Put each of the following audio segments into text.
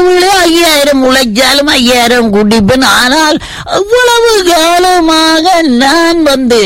இரவுல ஐயாயிரம் உழைச்சாலும் ஐயாயிரம் குடிப்பேன் ஆனால் அவ்வளவு காலமாக நான் வந்து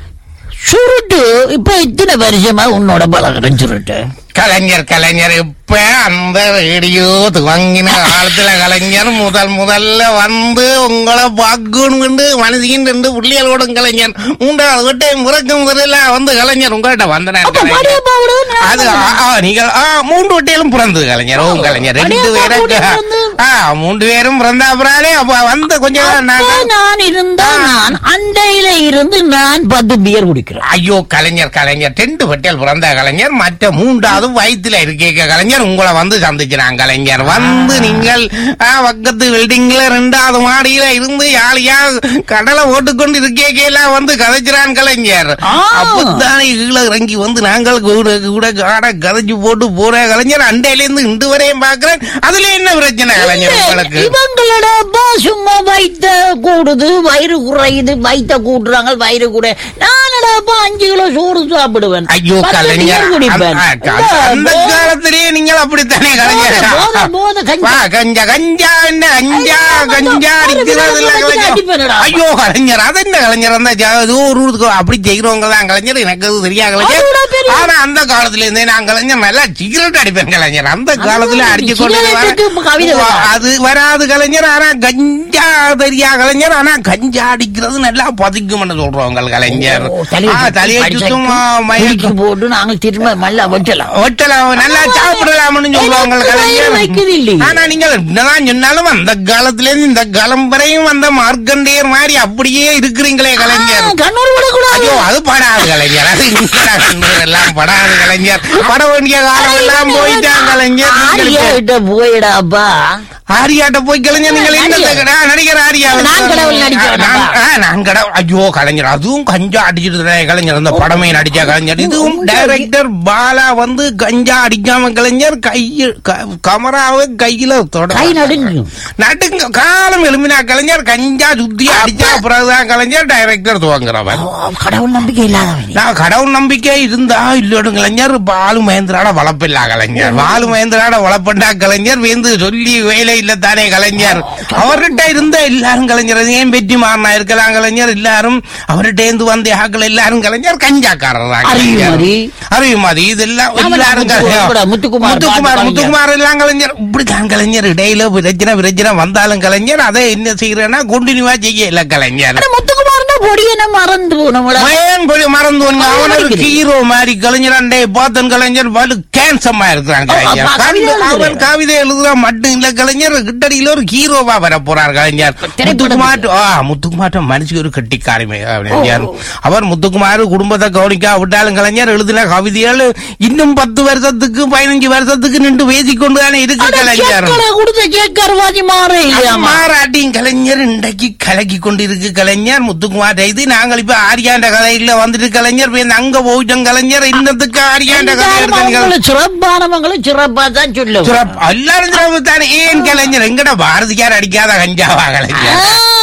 சுருட்டு இப்ப இத்தனை வருஷமா உன்னோட பழகிறேன் சுருட்டு கலைஞர் கலைஞர் இப்ப அந்த ரேடியோ துவங்கின காலத்துல கலைஞர் முதல் முதல்ல வந்து உங்களை பார்க்கணும் மனசின் ரெண்டு புள்ளியலோடும் கலைஞர் மூன்றாவது வட்டை முறக்கும் முதல்ல வந்து கலைஞர் உங்கள்கிட்ட வந்தனர் அப்ப கலைஞர் மடியப்பாவோட நான் அது ஆ, ஆ, நீங்கள் ஆ, மூன்று வட்டையிலும் பிறந்தது கலைஞர் ஓ கலைஞர் ரெண்டு அப்படியே பேரும் கூட பிறந்து. ஆ மூன்று பேரும் பிறந்த அப்புறாலே அப்ப வந்து கொஞ்சம் அப்ப நாங்க- நான் இருந்தா நான் அண்டையில இருந்து நான் பத்து பியர் குடிக்கிறேன் ஐயோ கலைஞர் கலைஞர் டென்ட் பட்டியல் பிறந்த கலைஞர் மற்ற மூன்றாவது வயிற்றுல இருக்கேக்க கலைஞர் உங்களை வந்து சந்திக்கிறாங்க கலைஞர் வந்து நீங்கள் ஆ, பக்கத்து பில்டிங்ல ரெண்டாவது மாடியில இருந்து யாழியா கடலை ஓட்டுக்கொண்டு இருக்கேக்க எல்லாம் வந்து கதைக்கிறான் கலைஞர் ஆ. அப்பத்தானே கீழே இறங்கி வந்து நாங்கள் கூட கூட காட கதைச்சு போட்டு போற கலைஞர் அண்டையில இருந்து இன்று வரையும் பாக்குறேன் அதுல என்ன பிரச்சனை கலைஞர் உங்களுக்கு இவங்களோட அப்பா சும்மா வைத்த கூடுது வயிறு குறையுது வைத்த கூட்டுறாங்க வயிறு கூட நானடா அப்பா அஞ்சு கிலோ சோறு சாப்பிடுவேன் ஐயோ பத்து கலைஞர் beer குடிப்பேன் அந்த- அந்த- அந்த இல்ல, காலத்திலேயே நீங்கள் அப்படித்தானே கலைஞர் போத, போத, கஞ்சா. வா, கஞ்சா கஞ்சா என்ன கஞ்சா ஐயா, கஞ்சா ஒரு அடிக்கிறது இல்ல விரல் வச்சு அடிப்பேனடா. கலைஞர் ஐயோ கலைஞர் அது என்ன கலைஞர் அந்த ஜா- ஏதோ ஒரு ஊருக்கு அப்படி செய்கிறவங்க தான் கலைஞர் எனக்கு அது தெரியா கலைஞர் அதோட பெரிய- ஆனா அந்த காலத்துல இருந்தே நான் கலைஞர் நல்லா சிகரெட் அடிப்பேன் கலைஞர் அந்த காலத்துல அடிச்சு கொண்டு சிகரெட்டுக்கு இப்ப கவிதை வர- வராது. அது வராது கலைஞர் ஆனா கஞ்சா தெரியா கலைஞர் ஆனா கஞ்சா அடிக்கிறது நல்லா பதிக்கும்னு சொல்றவங்க கலைஞர் ஓ, தலையை ஆ, சுத்தி தலையை படிச்சா சுத்தும் ஆ, குடிச்சு மயக்கம் போட்டு நாங்க திரும்ப நல்லா வெட்டலாம் ஹோட்டல நல்லா சாப்பிடலாம்னு சொல்லுவாங்க எனக்கு வயிறு வைக்குது இல்லையே. ஆனா நீங்க என்னதான் சொன்னாலும் அந்த காலத்துல இருந்து இந்த காலம் வரையும் அந்த மார்க்கண்டேயர் மாதிரி அப்படியே இருக்கிறீங்களே கலைஞர் கண்ணூர் விடக்கூடாது ஐயோ அது படாது கலைஞர் அது இங்கடா கண்ணூர் எல்லாம் படாது கலைஞர் பட வேண்டிய காலம் எல்லாம் போயிட்டான் கலைஞர் நீங்கள் ஆரியா இப்ப- கிட்ட போயிடாப்பா ஆரியாட்ட போய் கலைஞர் நீங்கள் என்ன நடிகர். ஆ, நடிகர் ஆரியா நான் கடவுள் நடிக்கிறேன் நான்- ஆ, நான் கடவுள் ஐயோ கலைஞர் அதுவும் கஞ்சா அடிச்சிட்டு இருந்தாரு கலைஞர் அந்த படமே நடிச்ச கலைஞர் இதுவும் டைரக்டர் பாலா வந்து கஞ்சா அடிக்காம கலைஞர் கையில் கமராவை கையில தொட கை நடுங்கும் நடுங்க காலம் எழுமினா கலைஞர் கஞ்சா சுத்தி அடிச்சா பிறகுதான் கலைஞர் டைரக்டர் துவங்குறவன் ஓ, கடவுள் நம்பிக்கை இல்லாதவன் நான் கடவுள் நம்பிக்கை இருந்தா இல்லோடு கலைஞர் பாலு மகேந்திராட வளப்பில்லா கலைஞர் பாலு மகேந்திராட வளப்பண்டா கலைஞர் வேந்து சொல்லி வேலை இல்ல தானே கலைஞர் அவர்கிட்ட இருந்த எல்லாரும் கலைஞர் அது ஏன் வெற்றி மாறினா இருக்கலாம் கலைஞர் எல்லாரும் அவர்கிட்ட இருந்து வந்த ஆக்கள் எல்லாரும் கலைஞர் கஞ்சாக்காரர் தான் கலைஞர் அறிவுமதி. அறிவுமதி இதெல்லாம் ஆமா, எல்லாரும் முத்து- கலைஞர். கூட முத்துக்குமார் முத்துக்குமார் பாட்டு முத்துக்குமார் எல்லாம் கலைஞர் இப்படிதான் கலைஞர் இடையில பிரச்சனை பிரச்சனை வந்தாலும் கலைஞர் அதை என்ன செய்யறேன்னா கண்டினியூவா செய்ய இல்ல கலைஞர் ஆனா முத்துக்குமார்னா பொடியன மறந்து போனவள மயன் போய் மறந்து வந்து அவன் அவன் ஒரு நடிக்குது. ஹீரோ மாதிரி கலைஞர் அண்டே பார்த்தன் கலைஞர் வலு கேன்சமா இருக்கிறான் கலைஞர் அப்ப கவிதை கண்டு அவன் எழுதுறாரு. கவிதை எழுதுறான் மட்டும் இல்ல கலைஞர் கிட்டடியில ஒரு ஹீரோவா வர போறார் கலைஞர் திரைப்படத்துக்கு. முத்துக்குமார் ஆ முத்துக்குமார் மனுஷன் ஒரு கட்டிக்காரமே கலைஞர் அவர் முத்துக்குமார் குடும்பத்தை கவனிக்கா விட்டாலும் கலைஞர் எழுதின கவிதைகள் இன்னும் பத்து வருஷத்துக்கு பதினஞ்சு வருஷத்துக்கு நின்று பேசிக்கொண்டு தானே இருக்கு கலைஞர் கொடுத்த கேக்கர்வாதி மாற இல்லையாமா மாறாட்டியும் கலைஞர் இன்றைக்கு கலக்கி கொண்டிருக்கு கலைஞர் முத்துக்குமார் இது நாங்கள் இப்ப ஆரியாண்ட கதையில வந்துட்டு கலைஞர் போய் அங்க போயிட்டோம் கலைஞர் இன்னத்துக்கு ஆரியாண்ட கதை எடுத்தீங்க அவங்கள சிறப்பானவங்களும் சிறப்பா தான் சொல்லுவோம் சிறப்பு. எல்லாரும் சிறப்பு தானே ஏன் கலைஞர் எங்கட பாரதியார் அடிக்காத கஞ்சாவா கலைஞர்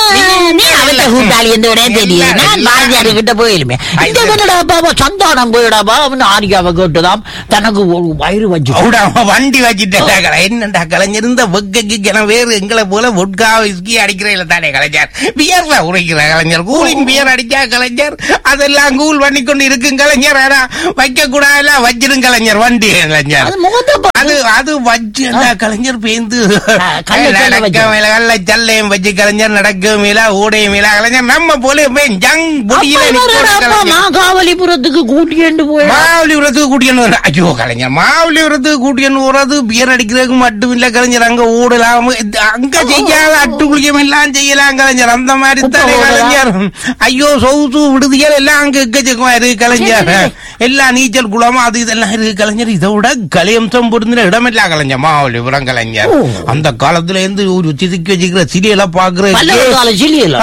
நீ அவட்ட கூட்டாளி எந்த விட தெரியும் நான் பாரதியார் கிட்ட போயிருமே இந்த கன்னடா பாபா சந்தானம் போயிடாப்பா அவன் ஆரியாவை கேட்டுதான் தனக்கு ஒரு வயிறு வச்சு கூட அவன் வண்டி வச்சுட்டா என்னண்டா கலைஞர் இந்த வெக்கைக்கு கிணம் வேறு எங்களை போல ஒட்கா விஸ்கி அடிக்கிறீங்கள தானே கலைஞர் பியர்ல உரைக்கிற கலைஞர் கூலிங் பியர் அடிச்சா கலைஞர் அதெல்லாம் கூல் பண்ணி கொண்டு இருக்கும் கலைஞர் ஆனா வைக்க கூடாதுல வச்சிரும் கலைஞர் வண்டி கலைஞர் அது முகத்தை பா- அது அது வச்சு அந்த கலைஞர் பேந்து ஆ, கள்ள சல்லை நடக்க வச்சு. மேல கள்ள சல்லையும் வச்சு கலைஞர் நடக்க மேல ஓடையும் மேல கலைஞர் நம்ம போல போய் ஜங் அப்ப பொடியில இவரு நிக்கிற அப்பா கலைஞர். மாகாவலிபுரத்துக்கு கூட்டிட்டு போயிடா மாவலிபுரத்துக்கு கூட்டியன்னு வர ஐயோ கலைஞர் மாவலிபுரத்துக்கு கூட்டியன்னு போறது பியர் அடிக்கிறதுக்கு மட்டும் இல்ல கலைஞர் அங்க ஓடலாம் இது அங்க செய்யாத அட்டுக்குளியம் எல்லாம் செய்யலாம் கலைஞர் அந்த மாதிரி குப்பை தானே ஓடலாம். கலைஞர் ஐயோ சொகுசு விடுதிகள் எல்லாம் அங்க எக்கச்சக்கமா இருக்கு கலைஞர் எல்லா நீச்சல் குளம் அது இதெல்லாம் இருக்கு கலைஞர் இதை விட கலியம்சம் பொருந்தின இடமில்லா கலைஞர் மாவலிபுரம் கலைஞர் ஓ. அந்த காலத்துல இருந்து ஒரு சிதுக்கி வச்சுக்கிற சிறியெல்லாம் பல்லவ பாக்குறது கால சிலியல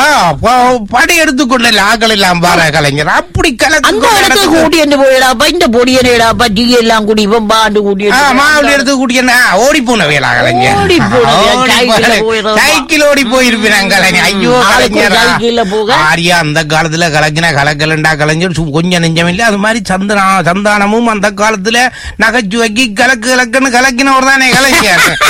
படை எடுத்துக்கொண்ட ஆக்கள் எல்லாம் பாரு கலைஞர் அப்படி அந்த கலக்கு இடத்துக்கு கூட்டிட்டு போயிடாப்பா இந்த பொடியனேடாப்பா டீ எல்லாம் குடிப்போம் பாண்டு ஆ, மாவுளி கூட்டிட்டு எடுத்து கூட்டிய ஓடி போன வேலா கலைஞர் ஓடி போனது, ஓடி சைக்கிள்ல போன- போயிடுறதா? சைக்கிள் ஓடி போயிருப்பேன் கலைஞர் ஐயோ ஆளுக்கு ஒரு கலைஞர் சைக்கிள்ல போக. ஆரியா அந்த காலத்துல கலக்கின கலக்கலண்டா கலைஞர் சு- கொஞ்சம் நெஞ்சம் இல்ல அது மாதிரி சந்தனா சந்தானமும் அந்த காலத்துல நகைச்சுவைக்கு கலக்கு கலக்குன்னு கலக்கினவர் தானே கலைஞர்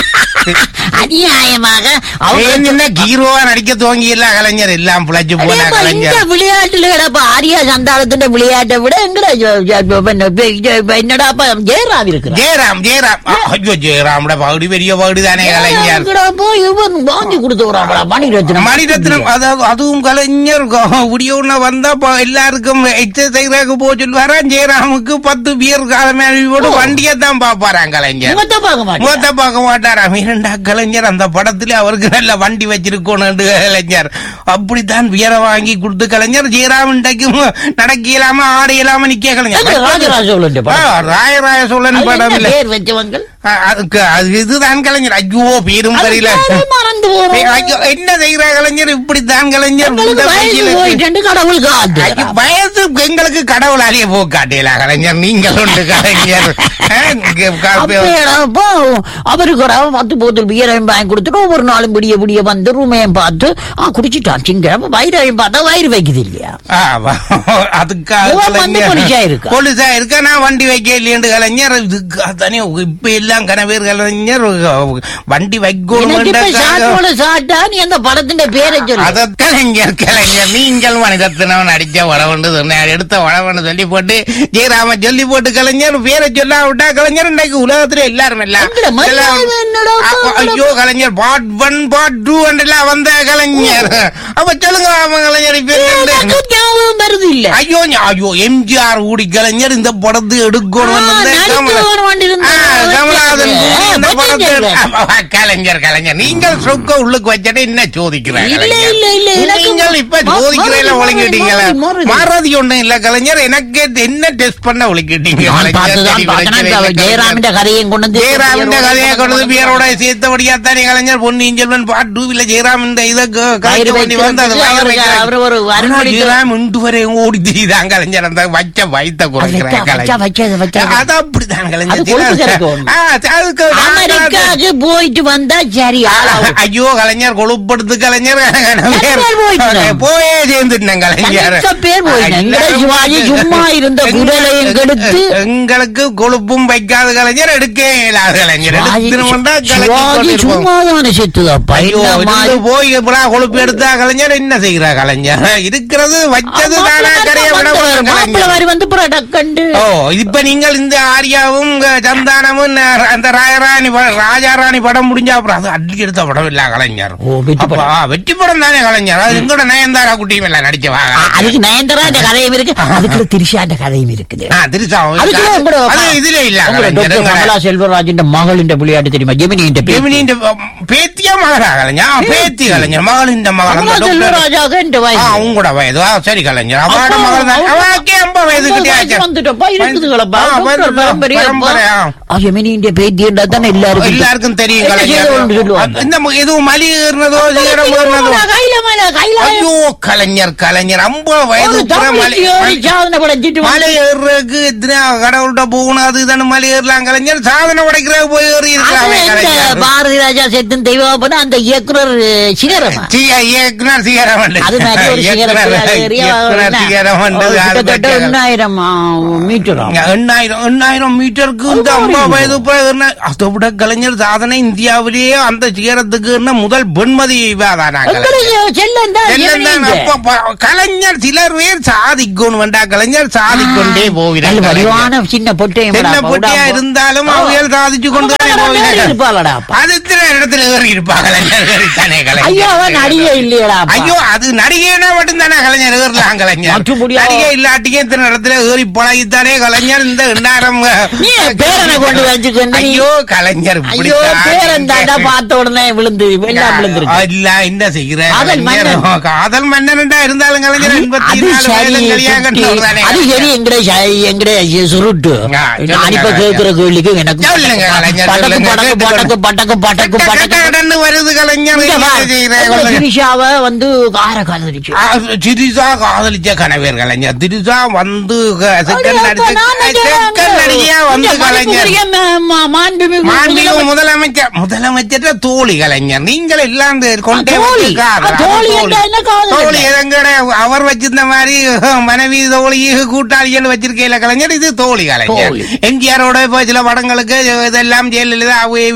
அநியாயமாக அவங்க ஏன் என்ன ஹீரோவா நடிக்க துவங்கியில்ல கலைஞர் எல்லாம் பிழைச்சு போன அடேப்பா, இந்த கலைஞர் விளையாட்டுல எடப்பா ஆரியா சந்தானத்தின் விளையாட்டை விட எங்கடா ஜ- ஜ- இப்ப- இப்ப- இப்ப என்னடாப்பா ஜெயராம் இருக்கிறான் ஜெயராம் ஜெயராம் ஆ, ஐயோ ஜெயராமோட பகுதி பெரிய பகுதி தானே கலைஞர் எங்கடாப்பா இவன் வாங்கி கொடுத்துறாங்களா மணிரத்னம் மணிரத்னம் அதாவது அதுவும் கலைஞர் உடியோட வந்தா ப- எல்லாருக்கும் எக்ஸசைஸாக போக சொல்லுவாரா ஜெயராமுக்கு பத்து பேர் காலமேவோட வண்டியை தான் பாப்பாராம் கலைஞர் முகத்தை பார்க்க மாட்டேன் முகத்த பார்க்க மாட்டாரா மீனண்டா கலைஞர் அந்த படத்துல அவருக்கு நல்ல வண்டி வச்சிருக்கணும் கலைஞர் அப்படித்தான் வீர வாங்கி கொடுத்து கலைஞர் ஜெயராம் இன்றைக்கும் நடக்க இயலாம ஆட இயலாம நிக்க கலைஞர் ராஜராஜ சோழன் ஆ, ராயராய சோழன் படம் இல்ல பேர் வச்சவங்கள் ஆ, அதுக்கு அது இதுதான் கலைஞர் ஐயோ பேரும் அது தெரியல பேரே மறந்து போறோம். ஏய், ஐயோ, என்ன செய்யற கலைஞர் இப்படித்தான் கலைஞர் எங்களுக்கு இந்த வயசு வயசுல- போயிட்டு கடவுள் காத்து ஐயோ, வயசு எங்களுக்கு கடவுளாலேயே போக்காட்டல கலைஞர் நீங்கள் உண்டு கலைஞர் ஆ, இங்க கா- அப்போ அவருக்கு ஒரு பத்து போத்தல் பியரையும் வாங்கி கொடுத்துட்டு ஒவ்வொரு நாளும் விடிய விடிய வந்து ரூமையும் பார்த்து ஆ குடிச்சிட்டான் சிங்கம் வயிறையும் பார்த்தா வயிறு வைக்குது இல்லையா ஆ, வா- அதுக்கு இவன் வந்து கலைஞர் போலீஸா இருக்கா? போலீஸா இருக்கா நான் வண்டி வைக்க இல்லையண்டு கலைஞர் இதுக்கு அதானே இப்ப எல்லாம் கனவேர் கலைஞர் வண்டி எனக்கு இப்ப வைக்கணும் சாட்டோட சாட்டா நீ அந்த படத்தின் பேரை சொல்லு அத கலைஞர் கலைஞர் நீங்கள் மனிதத்தினவன் அடிச்ச உழவுண்டு சொன்னார் எடுத்த உழவுன்னு சொல்லி போட்டு ஜெயராம சொல்லி போட்டு கலைஞர் பேரை சொல்ல விட்டா கலைஞர் இன்றைக்கு உலகத்துல எல்லாரும் எல்லாம் எங்கட மரியாதை என்னடா அப்ப- ஐயோ Kalaignar part one part two எல்லாம் வந்த கலைஞர் அப்ப சொல்லுங்க ஆமா கலைஞர் இப்ப என்னண்டு? எனக்கு ஞாபகம் வருது இல்ல ஐயோ ஞா- ஐயோ எம்ஜிஆர் ஊடி கலைஞர் இந்த படத்தை எடுக்கணும் ஆ, வந்து நடிக்க கமல- ஒரு வண்டி இருந்தா ஆ, கமலஹாசன் ஆ, கூடி இந்த பச்சை படத்தை சொல்றேன். ஆமா, கலைஞர் கலைஞர் நீங்கள் சொக்க உள்ளுக்கு வச்சுட்டு என்ன சோதிக்கிறாங்க இல்ல, இல்ல, இல்ல, எனக்கு நீங்கள் இப்ப மா- சோதிக்கிறேன் மாறுது, ஒழுங்கிட்டீங்களா மாறுது, மாறுது. மாறாது ஒண்ணும் இல்ல கலைஞர் எனக்கு என்ன டெஸ்ட் பண்ண ஒழுங்கிட்டீங்க நான் கலைஞர். பார்த்துதான் சரி, பார்த்தேன். பிரச்சனை இப்ப இல்லை, ஜெயராமிന്റെ கதையும் கொண்டு வந்து ஜெயராமின் பேரோட கதையை கொண்டு வந்து கொண்டு பேரோட சேர்த்தபடியாத்தானே கலைஞர் பொன்னியின் செல்வன் பார்ட் டூவில ஜெயராமின் இதை வயிறு கலைஞர் பண்ணி வைத்து வந்து அது வச்சு வயிறு அவருக்கு- வைக்கிறார். அவர் ஒரு ஆனா வரும்படி ஜெயராம் இன்று வரை ஓடி திரிதான் கலைஞர் அந்த வச்ச வைத்த வச்சா, குறைக்கிறேன் வச்சா, கலைஞர் வச்சா, வச்சா. அது அப்படிதான் அது கலைஞர் கொழுப்பு ஜெயராம். கறக்கும். ஆ, அதுக்கு அமெரிக்காவுக்கு போயிட்டு வந்தா சரி ஆளாவும். ஐயோ கலைஞர் கொழுப்படுத்து கலைஞர் பேர் போயிட்டுனேன். போயே சேர்ந்துட்டேன் கலைஞர் பத்து பேர் போயிட்டேன். எங்கட சிவாஜி சும்மா இருந்த குரலையும் கெடுத்து எங்களுக்கு கொழுப்பும் வைக்காத கலைஞர் எடுக்க இயலாத கலைஞர் சிவாஜி எடுத்துனோம்னா கலைஞர் சிவாஜி கொண்டிருப்போம். சும்மாதான செத்துதாப்பா ஐயோ இந்த இருந்து மாதிரி போய் இப்படா கொழுப்பு எடுத்தா கலைஞர் என்ன செய்கிறா கலைஞர் இருக்கிறது வச்சது தானா கரைய விட மாட்டோம் மாப்பிள்ள கலைஞர் மாதிரி வந்து புரடக்கண்டு ஓ இப்ப நீங்கள் இந்த ஆரியாவும் இங்க சந்தானமும் ந- அந்த ராயராணி ப- ராஜாராணி படம் முடிஞ்சா அப்புறம் அது அள்ளி எடுத்த படம் இல்ல கலைஞர் ஓ, வெற்றி அப்ப, படம். ஆ, வெற்றி படம் தானே கலைஞர் அது எங்கூட நயன்தாரா குட்டியும் எல்லாம் நடிச்சவா அதுக்கு நயன்தரா இந்த கதையும் இருக்கு அதுக்குள்ள திரிஷாண்ட கதையும் இருக்குது ஆ, திருச்சா அதுக்குள்ள உங்களோட அது இதுல இல்ல உங்களோட கலைஞர் டாக்டர் கமலா செல்வராஜின் மகளின் விளையாட்டு தெரியுமா ஜெமினியின் பேர் ஜெமினியின் பேத்தியா மகளா கலைஞர் ஆ, பேத்தி கலைஞர் மகளின் மகள் அந்த கமலா டாக்டர் செல்வராஜாக இந்த ஆ, வயசு உங்களோட வயது ஆ, சரி கலைஞர் அவளோட அப்பா, மகள் தான் அவங்க- அவளுக்கே ஐம்பது வயது ஐம்பது கிட்டே வயசு வந்துட்டப்பா, இருக்குதுகளப்பா. ஆ, டாக்டர் பரம்பரை, பரம்பரையா பரம்பரை, ஆ. அப்பா. ஆ, ஜெமினியின் பேத்தின்றா தானே எல்லாருக்கும் எல்லாருக்கும் தெரியும் என்ன கலைஞர் செய்தோன்னு சொல்லுவாங்க. இந்த ம- எதுவும் மலி ஏறினதோ சீரம் ஏறினதோ கையில மேல கையில ஐயோ கலைஞர் கலைஞர் ஐம்பது வயது ஒரு பூரா மலை தமிழுக்கு ஏறி சாதனை படைச்சிட்டு வந்து- மலை ஏறுறதுக்கு இத்தனை கடவுள்கிட்ட போகணும் அது தானே மலை ஏறலாம் கலைஞர் சாதனை உடைக்கிறதுக்கு போய் ஏறி அது இருக்கலாமே எங்க கலைஞர் பாரதி ராஜா செத்தும் தெய்வாபன அந்த இயக்குனர் சிகரமா சி- இயக்குனர் சிகரம் வந்தது. அது மாதிரி ஒரு இயக்குனர் சிகரத்தில் ஏறி இயக்குனர் சிகரம் வந்தது. அது கிட்டத்தட்ட பற்றி- எண்ணாயிரம் மீட்டர் இங்க எண்ணாயிரம் எண்ணாயிரம் மீட்டருக்கு இந்த அது ஐம்பது மாதிரி வயது பிறகு என்ன- அதை விட கலைஞர் சாதனை இந்தியாவிலேயே அந்த சிகரத்துக்கு என்ன முதல் பெண்மதி இவாதானா கலைஞர் செல்லன் தான் எல்லாம் தான் அப்ப ப- கலைஞர் சிலர் பேர் சாதிக்கணும் வேண்டா கலைஞர் சாதிக்கொண்டே போகிறார் நல்ல கலைஞர். வடிவான சின்ன பொட்டையும் சின்ன படா, பொட்டியா படா. இருந்தாலும் ஆ. அவையல் சாதிச்சு கொண்டு தானே அவன் போகிறார். ஏறி இருப்பாளடா அப்பா. அது இத்தனை இடத்துல ஏறி இருப்பா கலைஞர் ஏறித்தானே ஐயோ அவன் கலைஞர் நடிகை இல்லையடா அப்பா. ஐயோ அது நடிகைனா மட்டும்தானே கலைஞர் ஏறலாம் கலைஞர் மற்றபடியா- நடிகை இல்லாட்டியும் இத்தனை இடத்துல ஏறி பழகித்தானே கலைஞர் இந்த எண்ணாயிரம் நீ பேரனை கொண்டு வச்சுக்கொண்டு நீ- ஐயோ கலைஞர் ஐயோ இப்படித்தான் பேரன் தாண்டா நீங்க- பார்த்த உடனே விழுந்து எல்லாம் விழுந்துருக்கு இல்ல என்ன செய்கிற காதல் கலைஞர் மன்னன். காதல் மன்னன்டா இருந்தாலும் கலைஞர் எண்பத்தி அது நாலு சரி வயதுல கல்யாணம் குட்டி. கண்டவர்தானே அது சரி கலைஞர். எங்கட ச- எங்கட சுருட்டு ஆ, சொல்லுங்க, நான் இப்ப கலைஞர். கேட்கிற கேள்விக்கு எனக்கு சொல்லுங்க, கலைஞர், பட்டக்கு சொல்லுங்க. பட்டக்கு பட்டக்கு பட்டக்கு பட்டக்கு கட்ட பட்டக்கு கடன்னு வருது கலைஞர் இங்க வா. என்ன செய்கிற இந்த கலைஞர்? திரிஷாவை வந்து கார காதலிச்சு ஆ, திரிசா காதலிச்ச கணவர் கலைஞர் திரிசா வந்து க- செகண்ட் அப்ப நடிச்சு நான் செகண்ட் நடிகையா வந்து இந்த கலைஞர் மணிப்புரிய ம- ம- மாண்புமிகு மாண்புமிகு முதலமைச்சர் முதலமைச்சர் தோழி கலைஞர் நீங்கள் எல்லாம் இந்த கொண்டே ஆ, தோழி. வந்து காதல். ஆ, தோழி அது என்றா என்ன காதல் தோழி என்ன? எங்கட அவர் வச்சிருந்த மாதிரி மனைவி தோழி கூட்டாளிகள் வச்சிருக்கையில கலைஞர் இது தோழி கலைஞர் தோழி. எம்ஜிஆரோட இப்ப சில படங்களுக்கு இதெல்லாம் ஜெயலலிதா அவை இவை எல்லாம்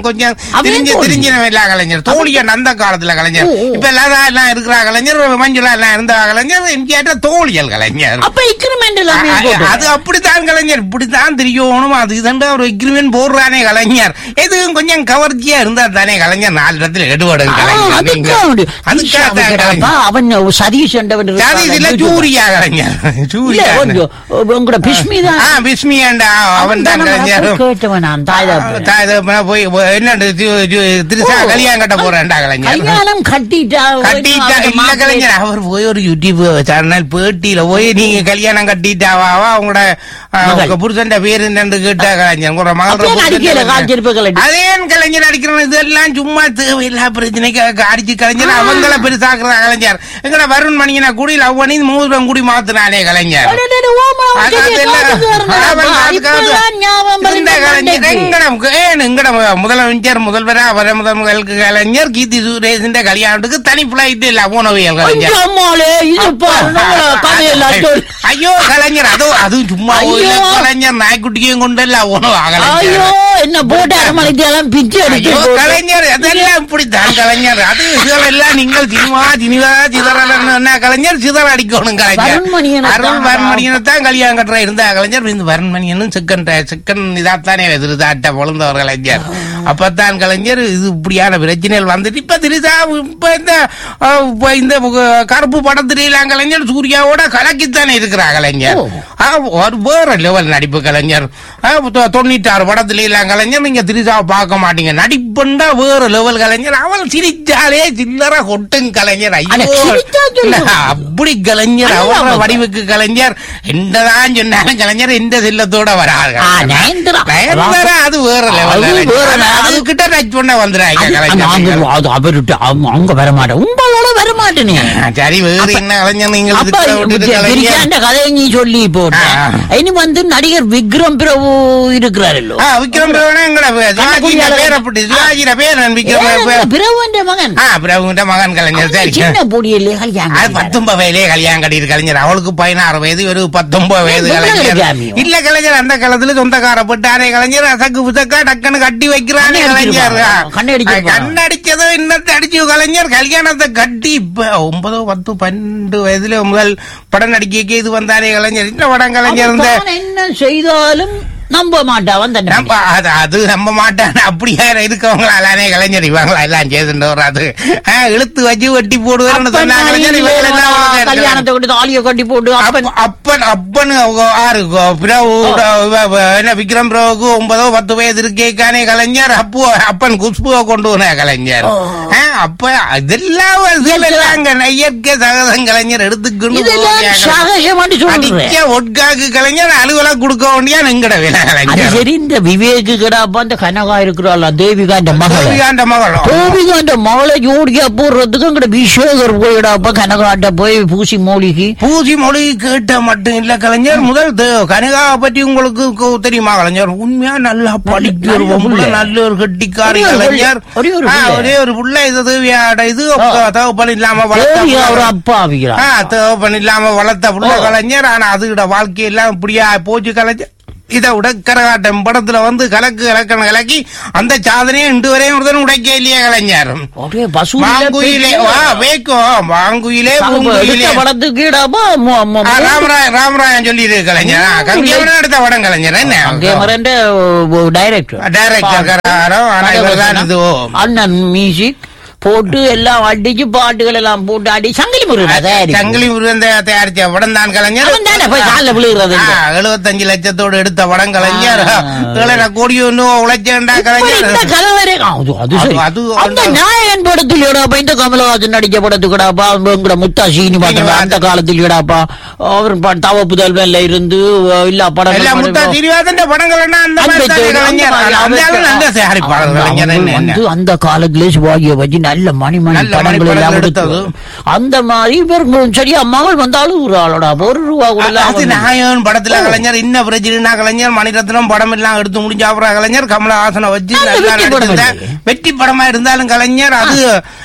எல்லாம் கொஞ்சம் அவன் திரிஞ்சு தோழி. திரிஞ்சின இல்ல கலைஞர் தோழியன் அந்த காலத்துல கலைஞர் ஓ, ஓ. இப்ப லதா எல்லாம் இருக்கிற கலைஞர் மஞ்சுளா எல்லாம் இருந்த கலைஞர் என்கிட்ட தோழியல் கலைஞர் அப்ப இக்ரிமெண்ட் எல்லாமே அ- அ- போட்டு. அது அப்படித்தான் கலைஞர் இப்படித்தான் தெரியணும் அது இதண்டா ஒரு எக்ரிமெண்ட் போடுறானே கலைஞர் எதுவும் கொஞ்சம் கவர்ச்சியா இருந்தா தானே கலைஞர் நாலு இடத்துல எடுபடும் ஆ, கலைஞர் நீங்க. அதுக்காக வேண்டி. அதுக்காக தான் அப்பா, கலைஞர் அவன் சதீஷ் என்றவன் இருக்கான். ஜாதி இதுல ஜூரியா கலைஞர் இல்ல, ஜூரியா கொஞ்சம், உங்களோட பிஸ்மி தான் ஆ பிஸ்மியாண்டா அவன் தான் கலைஞர் கேட்டவன் நான் தாய் தகப்பன். தாய் தகப்பனா போய் என்ன திருசா ஓ. கல்யாணம் கட்ட போறேன்டா கலைஞர் கல்யாணம் கட்டிட்டா கட்டிட்டா அவன் இல்ல மாப்பிள்ளை- கலைஞர் அவர் போய் ஒரு யூடியூப் சேனல் பேட்டியில போய் நீங்க கல்யாணம் கட்டிட்டாவாவா உங்களோட ஆ, மகள். உங்க புருஷன் பேரு என்னன்னு கேட்டா கலைஞர் உங்களோட மகளோட அப்படியே புருஷன் அடிக்கல, பேரு கால் செருப்புகள் என்ன? அடி. அதே கலைஞர் அடிக்கிறோம் இதெல்லாம் சும்மா தேவையில்லா பிரச்சனைக்கு க- அடிச்சு கலைஞர் அவங்கள பெருசாக்குற கலைஞர் எங்கட வருண் மணியனை கூடி லவ் பண்ணி மூலம் கூடி மாத்துனானே கலைஞர் அடடட, ஓமா, அவன் அது பெரிய அதெல்லாம் காட்டுக்காரன் அவன் அப்பா. அதுக்காக இப்பதான் ஞாபகம் வருது இருந்த கலைஞர் மண்டைக்கு. எங்கட ஏன் எங்கட முதலமைச்சர் முதல்வரா வர முதல்வர்களுக்கு கலைஞர் கீர்த்தி சுரேஷின் கல்யாணத்துக்கு தனி பிளைட் இல்ல போனவியல் கலைஞர் ஐயோ, அம்மாளே, இது பாரு, நம்மள கதையெல்லாம் சொல்லு. ஐயோ கலைஞர் அதோ அதுவும் சும்மா ஐயோ. ஒரு கலைஞர் நாய்க்குட்டியும் கொண்டல்ல உணவு ஐயோ என்ன போட்டு அரமணிக்கெல்லாம் பிச்சு அடிச்சு ஐயோ போட்டு. கலைஞர் அதெல்லாம் இப்படித்தான் கலைஞர் அது இதெல்லாம் நீங்கள் சினிமா சினிமா சிதறலன்னு கலைஞர் சிதற அடிக்கணும் கலைஞர் வருண்மணியனை அருள் தான் வருண்மணியனை தான் கல்யாணம் கட்டுற இருந்த கலைஞர் இந்த வருண்மணியனும் சிக்கன் சிக்கன் இதாத்தானே திருதாட்ட பொழுந்தவர் கலைஞர் அப்பத்தான் கலைஞர் இது இப்படியான பிரச்சனைகள் வந்துட்டு இப்ப திருதா இப்ப இந்த அஹ், இப்ப இந்த அஹ், கருப்பு படத்திலாம் கலைஞர் சூர்யாவோட கலக்கித்தானே இருக்கிறா கலைஞர் ஓ. ஆ, ஒரு வேற லெவல் நடிப்பு கலைஞர் ஆ, தொ- தொண்ணூத்தாறு படத்துல எல்லாம் கலைஞர் நீங்க திரிசாவை பார்க்க மாட்டீங்க நடிப்புண்டா வேற லெவல் கலைஞர் அவள் சிரிச்சாலே சில்லற கொட்டும் கலைஞர் அட, ஐயோ சிரிச்சா சொல்லுங்க. அப்படி கலைஞர் அதுதான் அவர அவங்க. வடிவுக்கு கலைஞர் என்னதான் சொன்னாலும் கலைஞர் எந்த செல்லத்தோட வராது ஆ, நயன்தாரா. நயன்தாரா அது வேற லெவல் அது வேற level. அது கிட்ட டச் பண்ண வந்துறாங்க அது- நாங்க கலைஞர் அது அவர்கிட்ட அவ- அங்க வரமாட்டேன் உங்களோட வரமாட்டேனே ஆ, சரி வேற என்ன கலைஞர் நீங்கள் அப்ப இதுக்கு விட்டுட்டு கலைஞர் பிரியாண்ட கதையை நீ சொல்லி போட்ட ஆ. இனி வந்து நடிகர் விக்ரம் பிரபு இருக்கிறாரല്ലോ ஆ, விக்ரம் பிரபுனா எங்கட சிவாஜியோட பேர் அப்படி சிவாஜியோட பேர் விக்ரம் பிரபு. பிரபுன்ற மகன் ஆ பிரபுங்கிட்ட மகன் கலைஞர் சரி சின்ன பொடியிலே கல்யாணம் அது பத்தொன்பது வயதிலே கல்யாணம் கட்டிட்டு கலைஞர் அவளுக்கு பதினாறு வயது ஒரு பத்தொன்பது வயது ஏன் கலைஞர் பொம்பளை ஜாமியம்? இல்ல கலைஞர் அந்த காலத்துல சொந்தக்கார போட்டாரே கலைஞர் அசக்கு புசக்கா டக்குன்னு கட்டி வைக்கிறானே கண்ணை கலைஞர் அடிச்சிருப்பாங்க. கண்ணை அடிச்சிருப்பாங்க. கண்ணடிச்சதோ இன்னத்தை அடிச்சு கலைஞர் கல்யாணத்தை கட்டி இப்ப ஒன்பதோ பத்து பன்னெண்டு வயதுல முதல் படம் நடிக்க இது வந்தாரே கலைஞர் இந்த படம் கலைஞர் இந்த அவன் என்ன செய்தாலும் நம்ப மாட்டான் தன்னை நம்ப அது அது நம்ப மாட்டான் அப்படியா இருக்கவங்களாலே கலைஞர் இவங்களா எல்லாம் செய்துட்டு வராது ஆ, இழுத்து வச்சு வெட்டி போடுவாருன்னு அப்பன் சொன்னா கலைஞர் இவங்க எல்லாம் அவங்க கல்யாணத்தை விட்டு தாலியை கட்டி போட்டு அப்பன் அப்ப- அப்பன் அப்பன் அவங்க ஆறு கோ- பிரபு இவ- இவ- என்ன விக்ரம் பிரபுக்கு ஒன்பதோ பத்து வயது இருக்கேக்கானே கலைஞர் அப்போ அப்பன் குஷ்புவை கொண்டு வந்த கலைஞர் ஓ. ஆ, அப்ப இதெல்லாம் இதெல்லாம் இயற்கை சகதம் கலைஞர் எடுத்துக்கணும் இதெல்லாம் சகஜமாட்டு அடிச்ச சொல்றேன் ஒட்காக்கு கலைஞர் அலுவலகம் கொடுக்க வேண்டியா எங்கட வேலை அது கலைஞர் சரி இந்த விவேக்கு கிடாப்பா அந்த கனகா இருக்கிறாள் தேவிகா இந்த மகள் தேவிகாண்ட மகளும் தேவிகா இந்த மகளை ஜோடியா போடுறதுக்கு அங்கட விஸ்வேகர் போயிடாப்பா கனகாட்ட போய் பூசி மூலிகி பூசி மொழி கேட்ட மட்டும் இல்ல கலைஞர் முதல் தே- கனகாவை பற்றி உங்களுக்கு கு- தெரியுமா கலைஞர் உண்மையா நல்லா படிக்கிற நல்ல பொம்பளை, புள்ள. நல்ல ஒரு கெட்டிக்காரி ஒரே ஒரு கலைஞர் புள்ள. ஒரே ஒரு ஆ, புள்ள. ஒரே ஒரு புள்ள இது தேவியாட இது தகப்பன் இல்லாம தேவிகா ஒரு வளர்த்த அப்பா ஆவிக்கிறான் ஆ, தகப்பன் இல்லாம வளர்த்த புள்ள ஓ. கலைஞர் ஆனா அதுகிட்ட வாழ்க்கையெல்லாம் இப்படியா போச்சு கலைஞர் இதை விட கரகாட்டம் படத்துல வந்து கலக்கு கலக்கணும் கலக்கி அந்த சாதனையை இன்று வரையும் ஒருத்தன் உடைக்க இல்லையே கலைஞர் ஒரே பசு மாங்குயிலே வா வேக்கும் மாங்குயிலே பூங்குயிலே எடுத்த படத்துக்கு ஈடாப்பா மு- மு- ஆ, ராமராய ராமராயன் சொல்லி கலைஞர் ஆ, கங்கேவரன் எடுத்த படம் கலைஞர் என்ன கேமரண்ட டைரக்டர் டைரக்டர் கராரோ ஆனா இவர்தான் இது ஓ. அண்ணன் மியூசிக் போட்டு எல்லாம் அடிச்சு பாட்டுகள் எல்லாம் போட்டு அடி சங்கிலி முருகன் தயாரிப்பு. சங்கிலி முருகன் தயா- தயாரிச்ச படம் தான் கலைஞர் அவன் தானே போய் காலில் விழுகிறது ஆ, 75 லட்சத்தோடு எடுத்த படம் கலைஞர் ஆ. ஏழரை கோடி ஒன்னும் உழைச்சேன்டா இப்ப இந்த கலைஞர் கலவரே அது அது சரி அது- அது அந்த அந்த- நாயகன் படத்தில் இடாப்பா இந்த கமலஹாசன் நடிச்ச படத்துக்குடாப்பா உங்களோட முத்தா சீனிவாசன் சீனிவாசன். அந்த காலத்தில் இடாப்பா அவர் ப- தவ புதல்வன்ல இருந்து எல்லா படம் எல்லா முத்தா சீனிவாசன் படங்கள் என்ன அந்த மாதிரி அந்த தானே தேடி, கலைஞர் அந்த மாதிரி அந்த ஆளு நல்ல அவருக்கு- தயாரிப்பாளர் கலைஞர் என்ன என்ன வந்து அந்த காலத்திலே சிவாஜியை வச்சு நல்ல மணிமணி நல்ல படங்கள் மணி எல்லாம் படங்கள் எடுத்து எடுத்தது. அந்த மாதிரி இவர்களும் சரியா மகள் வந்தாலும் ஒரு ஆளோட ஒரு ரூபா கூட அது இல்லாம நாயகன் படத்துல கலைஞர் இன்ன பிரச்சனைனா கலைஞர் மணிரத்னம் படம் எல்லாம் எடுத்து முடிஞ்ச அப்புறம் கலைஞர் கமலஹாசனை வச்சு அது நல்லா வெற்றி படம் நடிச்சிருந்தா இல்லையே. வெற்றி படமா இருந்தாலும் கலைஞர் அது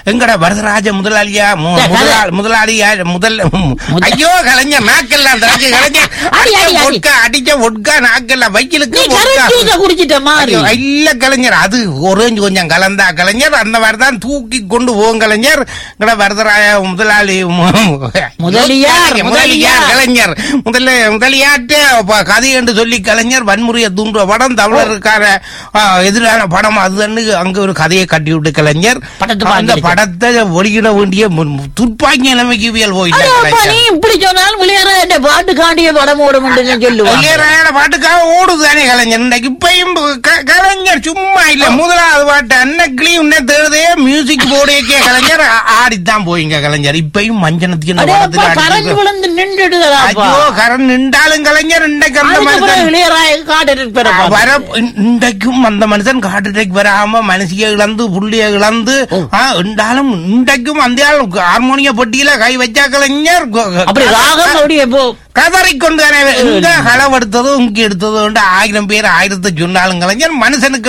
எங்கட வரதராஜ முதலாளியா மு- ஏ, கதை. முதலா- முதலாளியா முதல் ஐயோ கலைஞர் நாக்கெல்லாம் திறந்து கலைஞர் அடி, அடி, அடி. ஒட்கா அடிச்ச ஒட்கா நாக்கெல்லாம் வைக்கலுக்கு நீ ஒட்கா. கரண்ட் ஜூஸ குடிச்சிட்ட மாதிரி ஐயோ, இல்ல கலைஞர் அது ஒரேஞ்சு கொஞ்சம் கலந்தா கலைஞர் அந்த மாதிரி தான் தூக்கி கொண்டு போகும் கலைஞர் இங்கட வரதராய முதலாளி மு- முதலியார், முதலியார் முதலியார். கலைஞர் முதல்ல முதலியாட்டு ப- கதை என்று சொல்லி கலைஞர் வன்முறையை தூண்டுற படம் தமிழருக்கான ஆ, எதிரான படம் அதுன்னு அங்க ஒரு கதையை கட்டி விட்டு கலைஞர் படத்தை அந்த பார்த்துட்டு. படத்தை வெளியிட வேண்டிய மு- மு- துப்பாக்கி நிலைமைக்கு வியல் போயிட்ட அடே அப்பா, நீ கலைஞர் இப்படி சொன்னாலும் விளையாட பாட்டு காண்டிய படம் ஓடும் சொல்லுவாங்க ஐயரான பாட்டுக்காக ஓடுதானே கலைஞர் இன்னைக்கு இப்பயும் க- கலைஞர் சும்மா இல்ல முதலாவது பாட்டு அன்னக்கிளி உன்னை தேடுதே மியூசிக் போர்டேக்கே கலைஞர் ஆ- ஆடித்தான் போயிங்க கலைஞர் இப்பயும் மஞ்சனத்துக்கு இந்த அடே அப்பா, படத்துக்கு கரண்ட் ஆடிட்டு- விழுந்து நின்றுடுதலாப்பா ஐயோ கரண் நின்றாலும் கலைஞர் இன்றைக்கு அந்த அதுக்கு மனுஷன் பிறகு இளையராஜா காட்டு இருப்பாரப்பா. வர இன்றைக்கும் அந்த மனுஷன் காட்டுக்கு வராம மனசிய இழந்து புள்ளிய இழந்து ஆ, இருந்தாலும் இன்றைக்கும் அந்த ஆள் ஹார்மோனிய பெட்டியில கை வச்சா கலைஞர் அப்படி ராகம் அப்படியே போ கதறிக்கொண்டு இங்க களவெடுத்ததோ இங்க எடுத்ததோ ஆயிரம் பேர் ஆயிரத்தை சொன்னாலும் கலைஞர் மனுஷனுக்கு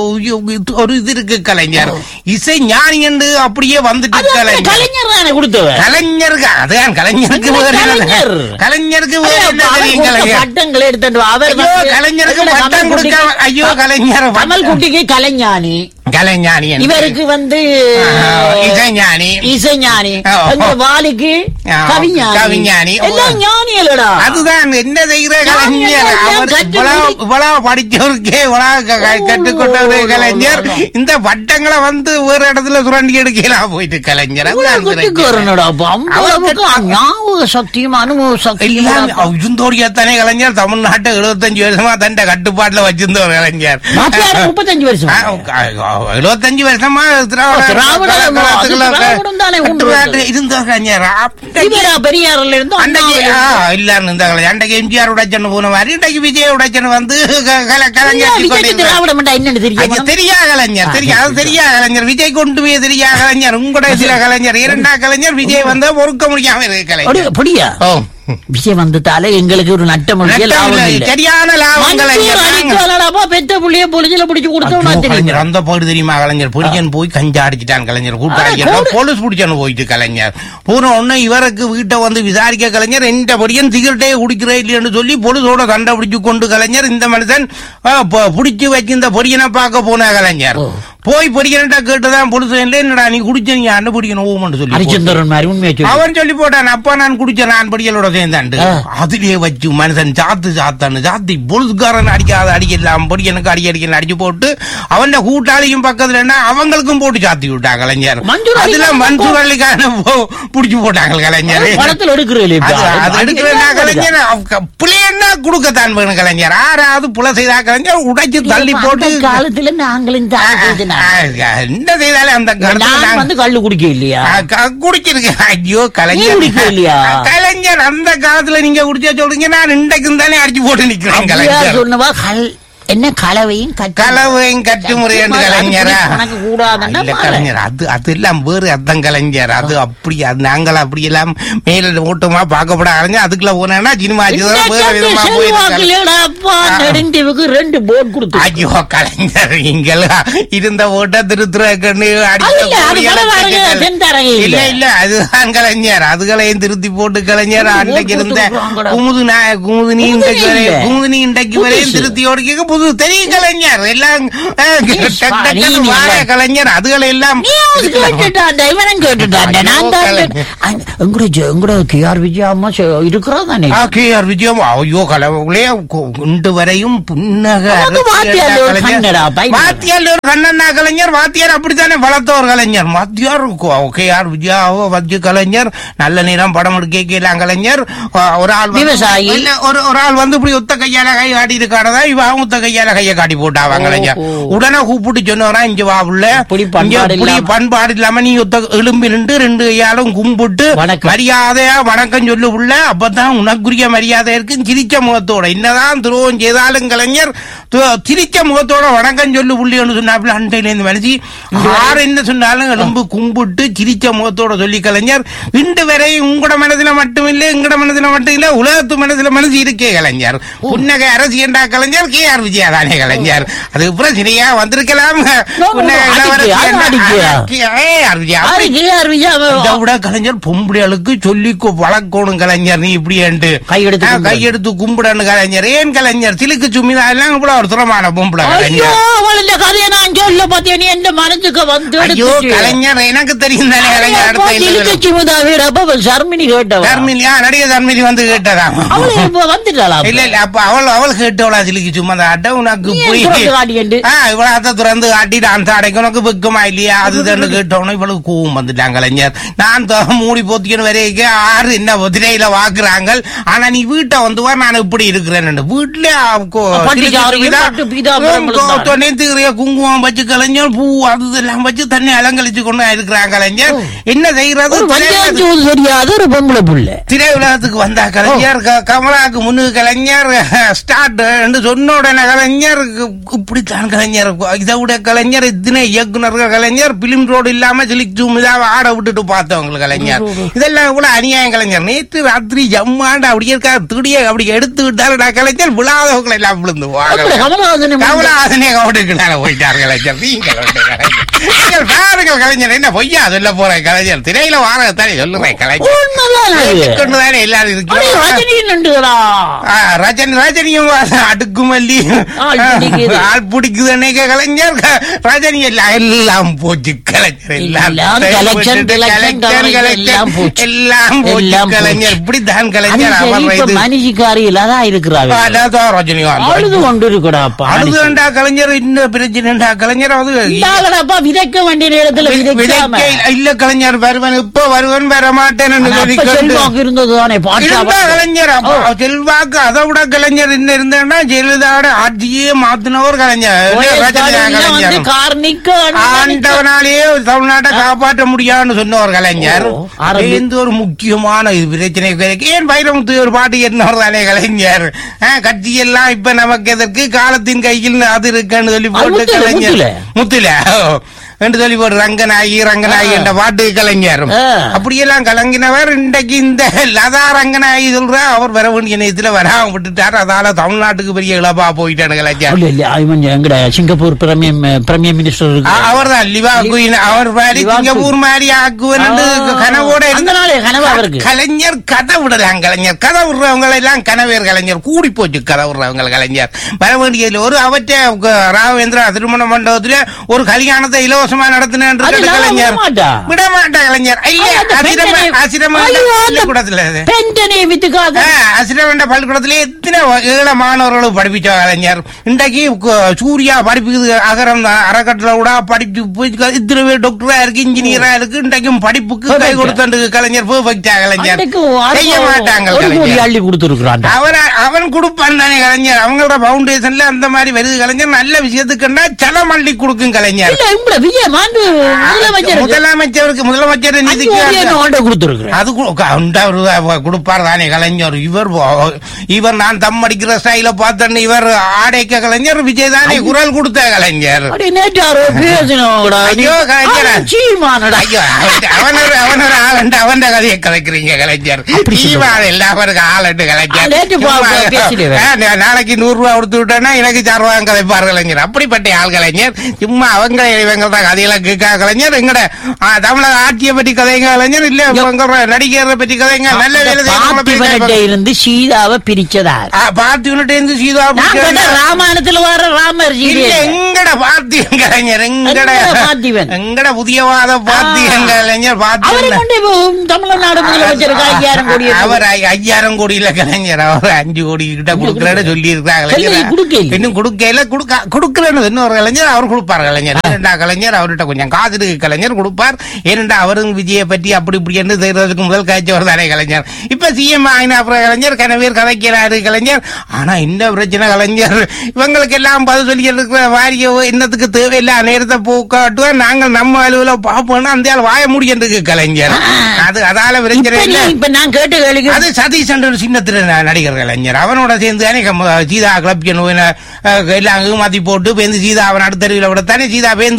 ஒரு இது இருக்கு கலைஞர் இசை ஞானி என்று அப்படியே வந்துட்டு அது அந்த கலைஞர் கலைஞர் தானே கொடுத்தவ கலைஞருக்கு அதான் கலைஞருக்கு வேற என்ன? கலைஞர். கலைஞருக்கு அடே வேற என்ன அப்பா, அவர் தெரியும் கொடுத்த கலைஞர் பட்டங்களை எடுத்துட்டு வா. அவர் ஐயோ வந்து- கலைஞருக்கு இல்ல, பட்டம் கமல் கொடுக்க குட்டிக்கு- ஐயோ கலைஞர் கமல் குட்டிக்கு கலைஞானி கலைஞானி என்று. இவருக்கு வந்து ஆஹ், இசைஞானி இசைஞானி ஓ. எங்க வாலிக்கு ஆ, கவிஞானி கவிஞானி. எல்லாம் ஞானியலடா அதுதான் என்ன செய்கிற நான் கலைஞர் என்ன அவர் கற்று இவ்வளவு முடி- இவ்வளவு படிச்சவருக்கே இவ்வளவு க- க- ஓ, கற்றுக்கொண்டவரு ஓ, ஓ, கலைஞர் ஓ, ஓ. இந்த பட்டங்களை வந்து வேற இடத்துல சுரண்டி எடுக்கலாம் போயிட்டு கலைஞர் அதுதான் குட்டிக்கு பிரச்சனை. வரணுடா அவ்வளவுக்கு ஞாபக சக்தியும் அனுபவ சக்தியும் எல்லாம் இருந்தோடியாத்தானே கலைஞர் தமிழ்நாட்டை எழுபத்தஞ்சு வருஷமா தண்ட கட்டுப்பாட்டுல வச்சிருந்த ஒரு கலைஞர் நாட்டியார் முப்பத்தஞ்சு வருஷம் எழுபத்தஞ்சு வருஷமா திராவிட திராவிட கழகத்துல அது திராவிடம் தானே உண்டு கட்டுப்பாட்டு இருந்த கலைஞர் அப்ப- இவரா பெரியார்ல இருந்து அன்னைக்கு அண்ணாவில ஆ, இருந்து. இல்லன்னு இந்த கலை- அன்னைக்கு எம்ஜிஆர் உடைச்சன்னு போன மாதிரி இன்றைக்கு விஜய் உடைச்சன்னு வந்து க- கல- ஐயா, கலைஞர் விஜய்க்கு கொண்டு திராவிடம் என்றா என்னன்னு ஐயா, தெரியுமா தெரியா கலைஞர் தெரியா அது தெரியா கலைஞர் விஜய் கொண்டு போய் தெரியா கலைஞர் உங்களோட சில கலைஞர் இரண்டா கலைஞர் விஜய் வந்து பொறுக்க முடியாம இருக்கு அப்படி- கலைஞர் அப்படியா ஓ விஷயம் வந்ததால எங்களுக்கு ஒரு நட்டம் இல்ல, நட்டம் லாபம் இல்லை. இல்ல. சரியான லாபம் மஞ்சூர் கலைஞர் நாங்க- அடிக்காதடாப்பா, பெத்த புள்ளைய பொலிஜில பிடிச்சு கொடுத்தவனா ஐயோ, தெரியுமா? கலைஞர் அந்த போயிடு தெரியுமா கலைஞர் பொடிக்கன் போய் கஞ்சா அடிச்சிட்டான் கலைஞர் ஆ, கூட்டாளி கூட- போலீஸ் பிடிச்சான்னு போயிட்டு கலைஞர் போன உடனே இவருக்கு வீட்டை வந்து விசாரிக்க கலைஞர் இந்த பொடியன் சிகரெட்டே குடிக்கிறே இல்லைன்னு சொல்லி போலீஸோட சண்டை பிடிச்சு கொண்டு கலைஞர் இந்த மனுஷன் ஆ, ப- பிடிச்சு வச்சிருந்த பொடியனை பார்க்க போன கலைஞர் போய் பொடிக்கன்ட்ட கேட்டுதான் போலீஸ் இல்லை என்னடா நீ குடிச்ச நீ அண்ணன் பிடிக்கணும் ஓமன்னு சொல்லி போட்டு. ஹரிச்சந்திரன் மாதிரி உண்மையை சொல்லு. அவன் சொல்லி போட்டான் அப்பா நான் குடிச்ச நான் படிகளோட சேர்ந்தாண்டு ஆ. அதுலயே வச்சு மனுஷன் சாத்து சாத்தான்னு சாத்தி பொழுதுக்காரன் அடிக்காத அடிக்கலாம் பொடியனுக்கு அடி அடிக்கணும் அடிச்சு போட்டு அவன் கூட்டாளியும் பக்கத்துல என்ன அவங்களுக்கும் போட்டு சாத்தி விட்டாங்க கலைஞர் மஞ்சூர் அதுல அலிகான மன்சூர் அலிகான புடிச்சு போட்டாங்க கலைஞர் படத்துல எடுக்கிறீங்களே இப்ப. அது அது அது எடுக்கிறேன்னா எல்லாம் கலைஞர் அவங்க புளியன்னா கொடுக்கத்தான் வேணும் கலைஞர் ஆறாவது புல செய்தா கலைஞர் உடைச்சு தள்ளி அந்த போட்டு காலத்துல நாங்களும் தான் செய்தோம். ஆ, என்ன செய்தாலும் அந்த காலத்துல நான் நாங்க- வந்து கள்ளு குடிக்க இல்லையா ஆ, க- குடிச்சிருக்கேன் ஐயோ நீ கலைஞர் குடிக்க இல்லையா? கலைஞர் அந்த காலத்துல நீங்க குடிச்சா சொல்றீங்க நான் இன்றைக்கும் தானே அடிச்சு போட்டு நிக்கிறேன் அப்படியா கலைஞர் சொன்னவா கல் என்ன கலவையும் கட்டி- கலவையும் கட்டு முறையண்டு அது கலைஞரா உனக்கு கூடாதுன்னா இல்ல பாரு. கலைஞர் அது அது எல்லாம் வேறு அர்த்தம் கலைஞர் அது அப்படி அது நாங்கள் அப்படி எல்லாம் மேல ஓட்டமா பார்க்கப்பட கலைஞர் அதுக்குள்ள போனா சினிமா இந்த வேற விதமா கண்டு போயிருக்கு செல்வாக்குலடா அப்பா, ஆ. நெடுந்தீவுக்கு ரெண்டு போர்டு கொடுத்து ஐயோ கலைஞர் இங்கெல்லாம் இருந்த ஓட்ட திருத்துற கண்ணு அது இல்ல, அது கடலாருங்க, தென்தரைங்க இல்ல. இல்ல இல்ல அதுதான் கலைஞர் அதுகளையும் திருத்தி போட்டு கலைஞர் திருத்தி அன்றைக்கு போட்டு இருந்த விட்டுருவாங்கடா. குமுது நாய குமுதினி குமுதினி இன்றைக்கு வரை இல்ல. குமுதினி இன்றைக்கு வரையும் புதுசு. திருத்தி ஓடிக்க புது தெரியும் கலைஞர் எல்லாம் அஹ், நீ டக் பா, டக் நீ டக்குன்னு நீ வார இல்ல. கலைஞர் அதுகளை எல்லாம் நீ அது கேட்டுட்டான்டா, இவனும் கேட்டுட்டான்டா. ஐயோ, நான் தான் கலை. கேட்டு- அங்க- எங்கட ஜெ- எங்கட KR விஜயா அம்மா செ- இருக்கிறா தானே? ஆ, கே ஆர் விஜயம் ஐயோ கலவுகளே இன்று வரையும் புன்னக அது வாத்தியார் ஒரு கலைஞர். கண்ணடா, பையன். வாத்தியார் ஒரு கண்ணண்ணா கலைஞர் வாத்தியார் அப்படித்தானே வளர்த்த ஒரு கலைஞர் வாத்தியார் கே ஆர் விஜயாவோ வஜ்ஜு கலைஞர் நல்ல நேரம் படம் எடுக்கலாம் கலைஞர் ஆ, ஒரு ஆள் வந்து- விவசாயி. இல்ல, ஒரு ஒரு ஆள் வந்து இப்படி ஒத்த கையால கை காட்டி இருக்காடதா இவ அவங்க ஒத்த கையால கையை காட்டி போட்டாவா கலைஞர் ஓ. உடனே கூப்பிட்டு சொன்னவரா இங்க வா உள்ள இப்படி இங்க பண்பாடு இப்படி இல்லாம. பண்பாடு இல்லாம நீ ஒத்த எலும்பி நின்று ரெண்டு கையாலும் கும்பிட்டு வணக்கம். மரியாதையா வணக்கம் சொல்லு உள்ள அப்பதான் உனக்குரிய மரியாதை இருக்கு சிரிச்ச முகத்தோட என்னதான் துரோகம் செய்தாலும் கலைஞர் து- சிரிச்ச முகத்தோட வணக்கம் சொல்லு புள்ளின்னு சொன்னாப்புல அண்டையில இருந்து மனுஷி யார் என்ன சொன்னாலும் எலும்பு கும்பிட்டு சிரிச்ச முகத்தோட சொல்லி கலைஞர் இன்று வரை உங்களோட மனதுல மட்டும் இல்ல எங்கட மனதுல மட்டும் இல்ல உலகத்து மனதுல மனசு இருக்கே கலைஞர் புன்னகை அரசு என்றா கலைஞர் கே ஆர் விஜயா தானே கலைஞர் அது பிரச்சனையா வந்திருக்கலாம் No, no, no, புன்னகை அது அவரை அடிக்கு, அது அடிக்கு. அடக்கி- ஏய், அருவியா, அப்படி அது கேஆர் விஜயா இதை விட கலைஞர் பொம்பளைகளுக்கு சொல்லி கு- வளர்க்கணும் கலைஞர் நீ இப்படி கையெடுத்து கும்பிடு. கையெடுத்து கும்பிடணும் கலைஞர் ஏன் கலைஞர் சிலுக்கு சும்மிதா எல்லாம் கூட ஒரு துறமான பொம்பளை ஐயோ கலைஞர் அவள் இந்த கதையை நான் சொல்ல பார்த்தேன் நீ எந்த மனசுக்கு வந்து ஐயோ எடுத்துச்சு. கலைஞர் எனக்கு தெரியும் தானே கலைஞர் அடுத்த அப்போ இல்ல இழுத்துச்சு முதாவீர் அப்ப அவள் சர்மினி கேட்டவ தர்மிலியா நடிகை தர்மிலி வந்து கேட்டதா அவளை இப்ப வந்துட்டாளா அப்ப? இல்ல இல்ல அப்ப அவள் அவள் கேட்டவளா சிலுக்கு சும்மா அந்த அட்டை உனக்கு நீ ஏன் புரியுது திறந்து காட்டியேன்டு? ஆ, இவ்வளவு அத்தை திறந்து காட்டி டான்ஸ் அடைக்க உனக்கு வெக்கமா இல்லையா அதுதான் கேட்டவனும் இவளுக்கு கோவம் வந்துட்டாங்க கலைஞர் நான் தொ- மூடி போத்திக்கணும் வரைக்கும் ஆறு என்ன திரையில வாக்குறாங்க ஆனா நீ வீட்டை வந்து வா நான் இப்படி இருக்கிறேன்னு வீட்டுல பட்டிக்காரியும் பட்டு பீதாம்பரங்களும் தான். தொண்ணூத்திரிய குங்குமம் வச்சு கலைஞர் பூ அது இதெல்லாம் வச்சு தண்ணி அலங்கழிச்சு கொண்டு இருக்கிறாங்க கலைஞர் என்ன செய்யறது ஒரு பஞ்சாயத்து ஊர் தெரியாத ஒரு பொம்பளை புள்ள திரையுலகத்துக்கு வந்தா கலைஞர் க- கமலாக்கு முன்னுக்கு கலைஞர் ஸ்டார்ட் என்று சொன்ன உடனே கலைஞர் இப்படித்தான் கலைஞர் இதை விட கலைஞர் இத்தனை இயக்குனர்கள் கலைஞர் பிலிம் ரோடு இல்லாம சிலிக் ஜூமிதாவை ஆட விட்டுட்டு பார்த்தவங்க கலைஞர் இதெல்லாம் கூட அநியாயம் கலைஞர் நேற்று ராத்திரி ஜம்மாண்டு அப்படியே இருக்கா துடிய அப்படி எடுத்து விட்டாருடா கலைஞர் விழாதவங்களை எல்லாம் விழுந்து அப்படி கமலஹாசனை முன்ன- கமலாசனே கவுண்டுக்குனால போயிட்டார் கலைஞர் நீங்கள் வந்து கலைஞர். நீங்கள் பாருங்கள் கலைஞர் என்ன பொய்யா சொல்ல போற கலைஞர் திரையில வாரத்தானே சொல்லுறேன் கலைஞர் உண்மைதான் அது. கொண்டுதானே எல்லாரும் அடே, இருக்கிறோம் ரஜினி நின்றுகிறா. ஆ, ரஜன் ரஜினியும் அடுக்குமல்லி ஆள் பிடிக்குது. ஆள் பிடிக்குது கலைஞர் க- ரஜினி எல்லாம் எல்லாம் போச்சு கலைஞர் எல்லாம் எல்லாம் collection, விட்டுட்டு collection, collection, collection, எல்லாம் போச்சு. எல்லாம் போச்சு எல்லாம் கலைஞர் போச்சு. இப்படித்தான் அது கலைஞர் சரி, அவர் இப்ப இது மனுஷிக்காரியில தான் இருக்கிறாங்க அதான் ரஜினிகாந்த் அழுது கொண்டு இருக்கடாப்பா அழுதுண்டா கலைஞர் இந்த பிரச்சனைண்டா கலைஞர் அது இந்தாங்கடாப்பா விதைக்க வேண்டிய நேரத்துல விதைக்காம விதைக்க இல்ல கலைஞர் வருவன் இப்ப வருவன் வர மாட்டேன்னு சொல்லி அப்ப கேட்டு செல்வாக்கு இருந்தது தானே பாட்டா இருந்தா கலைஞர் அப்ப செல்வாக்கு அதை விட கலைஞர் இன்னும் இருந்தா ஜெயலலிதாவோட ஆட்சியே மாத்தினவர் கலைஞர் ரஜினிகாந்த் வந்து கலைஞர் கார் நிக்க ஆண்டவனாலேயே தமிழ்நாட்டை காப்பாற்ற முடியாதுன்னு சொன்னவர் கலைஞர் ஓ, ஆரம்பி- எந்த ஒரு முக்கியமான இது பிரச்சனை கிடையாது. ஏன் வைரமுத்து ஒரு பாட்டு என்னவர் தானே கலைஞர் ஆ, கட்சி எல்லாம் இப்ப நமக்கு எதற்கு காலத்தின் கையில் அது இருக்குன்னு சொல்லி போட்டு முத்துல, கலைஞர் முத்துல. முத்துல ஓ. என்று சொல்லி போட்டு ரங்கநாயகி ரங்கநாயகி என்ற பாட்டு கலைஞர் ஆ. அப்படியெல்லாம் கலங்கினவர் இன்றைக்கு இந்த லதா ரங்கநாயகி சொல்ற அவர் வர வேண்டிய நேரத்துல வராம விட்டுட்டார் அதால தமிழ்நாட்டுக்கு பெரிய இழப்பா போயிட்டாரு கலைஞர் இல்ல இல்ல இவன் எங்கட சிங்கப்பூர் பிரமியம் பிரமியம் மினிஸ்டர் இருக்கு அவர் தான் லிவா குயின் அவர் மாதிரி லிவா சிங்கப்பூர் மாதிரி ஆக்குவன் ஆ. கனவோட அந்த இருந்த நாளே கனவு அவருக்கு. கலைஞர் கதை விடலாம் கலைஞர் கதை விடுறவங்க எல்லாம் கனவேர் கலைஞர் கூடி போச்சு கதை விடுறவங்க கலைஞர் வர வேண்டியதுல ஒரு அவற்றை ராவேந்திரா திருமண மண்டபத்துல ஒரு கல்யாணத்தை இலவசமா நடத்தினேன் அது நான் கலைஞர் விடமாட்டா. விட மாட்டா கலைஞர் இல்ல ஐயா, அந்த அசிரம பெண்களை- அசிரம ஐயோ, அந்த பள்ளிக்கூடத்துல இது. பெண்டனை வித்துக்காத அசிரவண்ட பள்ளிக்கூடத்துல எத்தனை வ- ஏழ மாணவர்களும் படிப்பிச்ச கலைஞர் இன்றைக்கு கு- சூர்யா படிப்புக்கு அகரம் தான் அறக்கட்டளை கூட படிச்சு போய் க- இத்தனை பேர் டாக்டரா இருக்கு இன்ஜினியரா இருக்கு இன்றைக்கும் படிப்புக்கு கை Perfect. கொடுத்தண்டு கலைஞர் பெர்ஃபெக்டா கலைஞர் அன்னைக்கு செய்ய மாட்டாங்க ஒரு கோடி கலைஞர் அள்ளி கொடுத்துருக்கான் அவன் அவன் கொடுப்பான் தானே கலைஞர் அவங்களோட பவுண்டேஷன்ல அந்த மாதிரி வருது கலைஞர் நல்ல விஷயத்துக்குன்னா சலம் அள்ளி கொடுக்கும் கலைஞர் இல்ல உங்களை விஜய் மாண்டு முதலமைச்சர் முதலமைச்சருக்கு முதலமைச்சர் நிதிக்கு கொடுத்துருக்கிறேன் அது கு- க- உண்டா ஒரு அவ- கொடுப்பார் தானே கலைஞர் இவர் வ- இவர் நான் தம் அடிக்கிற ஸ்டைல பார்த்தேன்னு இவர் ஆடைக்க கலைஞர் விஜய் தானே குரல் கொடுத்த கலைஞர் அப்படி நேற்றாரோ பேசினோடா ஐயோ, கலைஞரா. சீமானடா ஐயோ அவன் அவன் ஒரு அவன் ஒரு ஆளண்டு அவன் கதையை கலைக்கிறீங்க கலைஞர் அப்படி சொல்லுங்க. ஈவான் எல்லாருக்கும் ஆளண்டு ஆ, கலைஞர் நேற்று பா- சும்மா, பேசிடுவேன். ஆ, நா- நாளைக்கு நூறு ரூபா கொடுத்து விட்டேன்னா எனக்கு சார்வாங்க கதைப்பார் கலைஞர் அப்படிப்பட்ட ஆள் கலைஞர் சும்மா அவங்க இவங்க தான் கதையெல்லாம் கேட்க கலைஞர் எங்கட ஆ, தமிழக ஆட்சியை பற்றி கதைங்க கலைஞர் இல்ல இவங்க நடிகரை பற்றி கதைங்க நல்ல வேலை செய்யறவங்கள பத்தி பார்த்திபன்கிட்ட கதைங்க. இருந்து சீதாவை பிரிச்சதார் ஆ, பார்த்திபன்கிட்ட இருந்து சீதா நான் பிடிச்சவங்க. கேட்ட ராமாயணத்துல வர ராமர் இல்ல சீதை எங்கட பார்த்திபன் கலைஞர் எங்கட எங்கட பார்த்திபன்? எங்கட புதியவாத பார்த்திபன் கலைஞர் அவரை பார்த்திபன் கொண்டு இப்போ தமிழ்நாடு முதலமைச்சருக்கு ஐயாயிரம் கோடி அவர் ஐ- ஐயாயிரம் கோடியில கலைஞர் அவர் அஞ்சு கோடி கிட்ட கொடுக்கறேன்னு சொல்லி இருக்காங்க இல்லை, கொடுக்கல. இன்னும் கொடுக்கல கொடுக்க கொடுக்கலன்னு இன்னொரு கலைஞர் அவர் கொடுப்பார் கலைஞர் ஏனெண்டா கலைஞர் அவர்கிட்ட கொஞ்சம் காசு இருக்கு கலைஞர் கொடுப்பார் ஏனெண்டா அவரும் விஜயை பற்றி அப்படி இப்படி என்று செய்யறதுக்கு முதல் காய்ச்சவர் தானே கலைஞர் இப்ப சிஎம் ஆயினா அப்புறம் கலைஞர் கனவேர் கதைக்கிறாரு கலைஞர் ஆனா என்ன பிரச்சனை கலைஞர் இவங்களுக்கு எல்லாம் பதில் சொல்லி இருக்கிற வாரிய என்னத்துக்கு தேவையில்லை நேரத்தை போக்காட்டுவோம் நாங்கள் நம்ம அலுவல பார்ப்போம்னா அந்த ஆள் வாய முடியறதுக்கு கலைஞர் அது அதால பிரச்சனை இப்ப இல்லை நீ- இப்ப நான் கேட்ட கேள்விக்கு அது சதீஷ் என்ற ஒரு சின்னத்திர ந- நடிகர் கலைஞர் அவனோட சேர்ந்து தானே கம்- சீதா கிளப்பிக்கணும் எல்லாம் ஏமாத்தி போட்டு பேந்து சீதா அவன் அடுத்தருவில விட தானே சீதா பேந்து ஓடி போய்